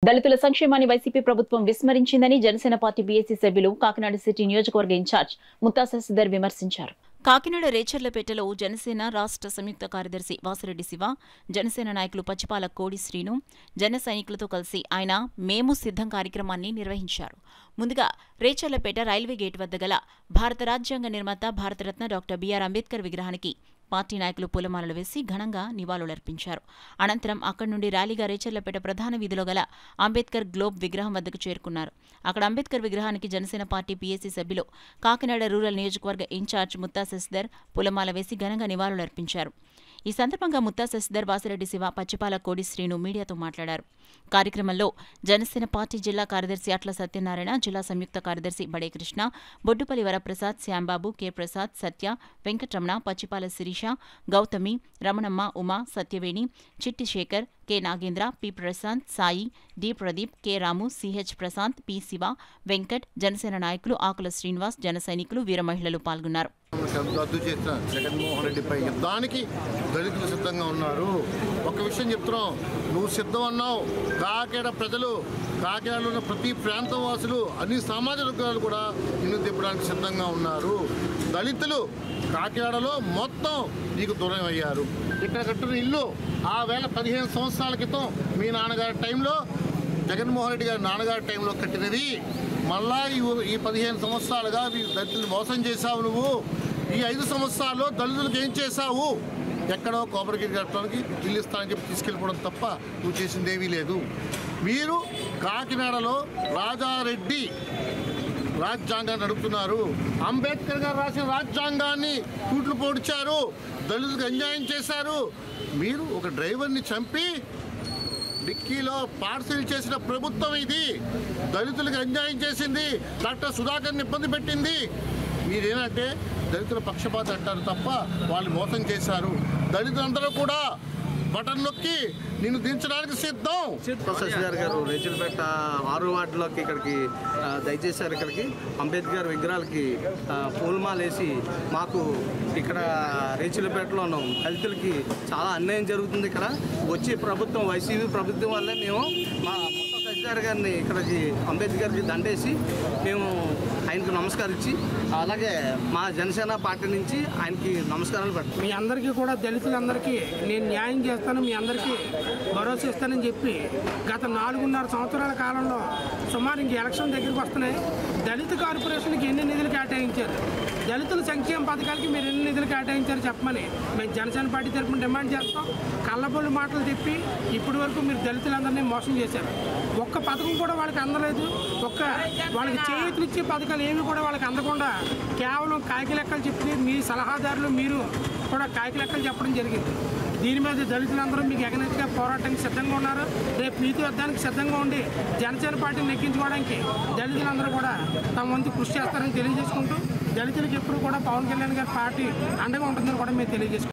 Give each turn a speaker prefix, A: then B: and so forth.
A: దళితుల సంక్షేమాన్ని వైసీపీ ప్రభుత్వం విస్మరించిందని Janasena party B S Kakinada city నియోజకవర్గ ఇన్ఛార్జ్ ముత్తాస సిద్దర్ విమర్శించారు కాకినాడ రేచర్లపేటలో జనసేన రాష్ట్ర సంయుక్త కార్యదర్శి వాసిరెడ్డి శివ జనసేన నాయకులు పచ్చిపాల కోడి శ్రీను జన సైనికులతో కలిసి ఆయన మేము సిద్ధం కార్యక్రమాన్ని నిర్వహించారు ముందుగా రేచర్లపేట రైల్వే గేట్ వద్ద గల భారత రాజ్యాంగ నిర్మాత భారతరత్న డాక్టర్ బిఆర్ అంబేద్కర్ విగ్రహానికి పార్టీ నాయకులు పూలమాలలు వేసి ఘనంగా నివాళులర్పించారు అనంతరం అక్కడి నుండి ర్యాలీగా రేచర్లపేట ప్రధాన వీధిలో గల అంబేద్కర్ గ్లోబ్ విగ్రహం వద్దకు చేరుకున్నారు అక్కడ అంబేద్కర్ విగ్రహానికి జనసేన పార్టీ పీఏసీ సభ్యులు కాకినాడ రూరల్ నియోజకవర్గ ఇన్ఛార్జ్ ముత్తా శశిధర్ పూలమాల వేసి ఘనంగా నివాళులర్పించారు ఈ సందర్భంగా ముత్తా శశిధర్ వాసిరెడ్డి శివ పచ్చిపాల కోడి శ్రీను మీడియాతో మాట్లాడారు కార్యక్రమంలో జనసేన పార్టీ జిల్లా కార్యదర్శి అట్ల సత్యనారాయణ జిల్లా సంయుక్త కార్యదర్శి Bade Krishna Boddupalli Varaprasad Shyambabu K Prasad Satya Venkataramana Pachipala Sirisha Gowthami Ramanamma Uma Satyaveni Chitti Sekhar K Nagendra P Prashanth Sai D Pradeep K Ramu C H Prashanth P Siva Venkat Janasena నాయకులు ఆకుల శ్రీనివాస్ జన సైనికులు వీర మహిళలు పాల్గొన్నారు
B: రద్దు చేసిన జగన్మోహన్ రెడ్డిపై యుద్ధానికి దళితులు సిద్ధంగా ఉన్నారు ఒక విషయం చెప్తున్నాం నువ్వు సిద్ధం అన్నావు కాకినాడ ప్రజలు కాకినాడలో ఉన్న ప్రతి ప్రాంతం వాసులు అన్ని సామాజిక వర్గాలు కూడా నిన్ను తిప్పడానికి సిద్ధంగా ఉన్నారు దళితులు కాకినాడలో మొత్తం నీకు దూరం అయ్యారు ఇక్కడ కట్టిన ఇల్లు ఆ వేళ పదిహేను సంవత్సరాల క్రితం మీ నాన్నగారి టైంలో జగన్మోహన్ రెడ్డి గారి నాన్నగారి టైంలో కట్టినది మళ్ళా ఈ ఈ పదిహేను సంవత్సరాలుగా ఈ దళితులు మోసం చేశావు నువ్వు ఈ ఐదు సంవత్సరాల్లో దళితులకు ఏం చేశావు ఎక్కడో కొబ్బరిగిరి కట్టడానికి ఇల్లు ఇస్తానని చెప్పి తీసుకెళ్ళిపోవడం తప్ప నువ్వు చేసింది ఏమీ లేదు మీరు కాకినాడలో రాజారెడ్డి రాజ్యాంగాన్ని నడుపుతున్నారు అంబేద్కర్ గారు రాసిన రాజ్యాంగాన్ని కూట్లు పొడిచారు దళితులకు అన్యాయం చేశారు మీరు ఒక డ్రైవర్ని చంపి డిక్కీలో పార్సిల్ చేసిన ప్రభుత్వం ఇది దళితులకు అన్యాయం చేసింది డాక్టర్ సుధాకర్ని ఇబ్బంది పెట్టింది మీరేనంటే దళితుల పక్షపాత అంటారు తప్ప వాళ్ళు మోసం చేశారు దళితులందరూ కూడా బటన్ నొక్కి నిన్ను దించడానికి సిద్ధం
C: శశిధర్ గారు రేచల్పేట ఆరు వార్డులోకి ఇక్కడికి ఆ, దయచేశారు ఇక్కడికి అంబేద్కర్ విగ్రహాలకి ఆ, పూలమాలేసి మాకు ఇక్కడ రేచలపేటలోను దళితులకి చాలా అన్యాయం జరుగుతుంది ఇక్కడ వచ్చి ప్రభుత్వం వైసీపీ ప్రభుత్వం వల్లే మేము మా మొత్తం శశిధర్ గారిని ఇక్కడికి అంబేద్కర్కి దండేసి మేము ఆయనకు నమస్కరించి అలాగే మా జనసేన పార్టీ నుంచి ఆయనకి నమస్కారాలు పెడతాం
D: మీ అందరికీ కూడా దళితులందరికీ నేను న్యాయం చేస్తాను మీ అందరికీ భరోసా ఇస్తానని చెప్పి గత నాలుగున్నర సంవత్సరాల కాలంలో సుమారు ఇంక ఎలక్షన్ దగ్గరికి వస్తున్నాయి దళిత కార్పొరేషన్కి ఎన్ని నిధులు కేటాయించారు దళితుల సంక్షేమ పథకాలకి మీరు ఎన్ని నిధులు కేటాయించారు చెప్పమని మేము జనసేన పార్టీ తరఫున డిమాండ్ చేస్తాం కళ్ళబొల్లి మాటలు చెప్పి ఇప్పటి వరకు మీరు దళితులందరినీ మోసం చేశారు ఒక్క పథకం కూడా వాళ్ళకి అందలేదు ఒక్క వాళ్ళకి చేతులు ఇచ్చే పథకాలు ఏమి కూడా వాళ్ళకి అందకుండా కేవలం కాకి లెక్కలు చెప్పి మీ సలహాదారులు మీరు కూడా కాకి లెక్కలు చెప్పడం జరిగింది దీని మీద దళితులందరూ మీకు ఎగనెత్తిగా పోరాటానికి సిద్ధంగా ఉన్నారు రేపు మీతో యుద్ధానికి సిద్ధంగా ఉండి జనసేన పార్టీని నెగ్గించుకోవడానికి దళితులందరూ కూడా తమ వంతు కృషి చేస్తారని తెలియజేసుకుంటూ దళితులకు ఎప్పుడు కూడా పవన్ కళ్యాణ్ గారి పార్టీ అండగా ఉంటుందని కూడా మేము తెలియజేసుకుంటాం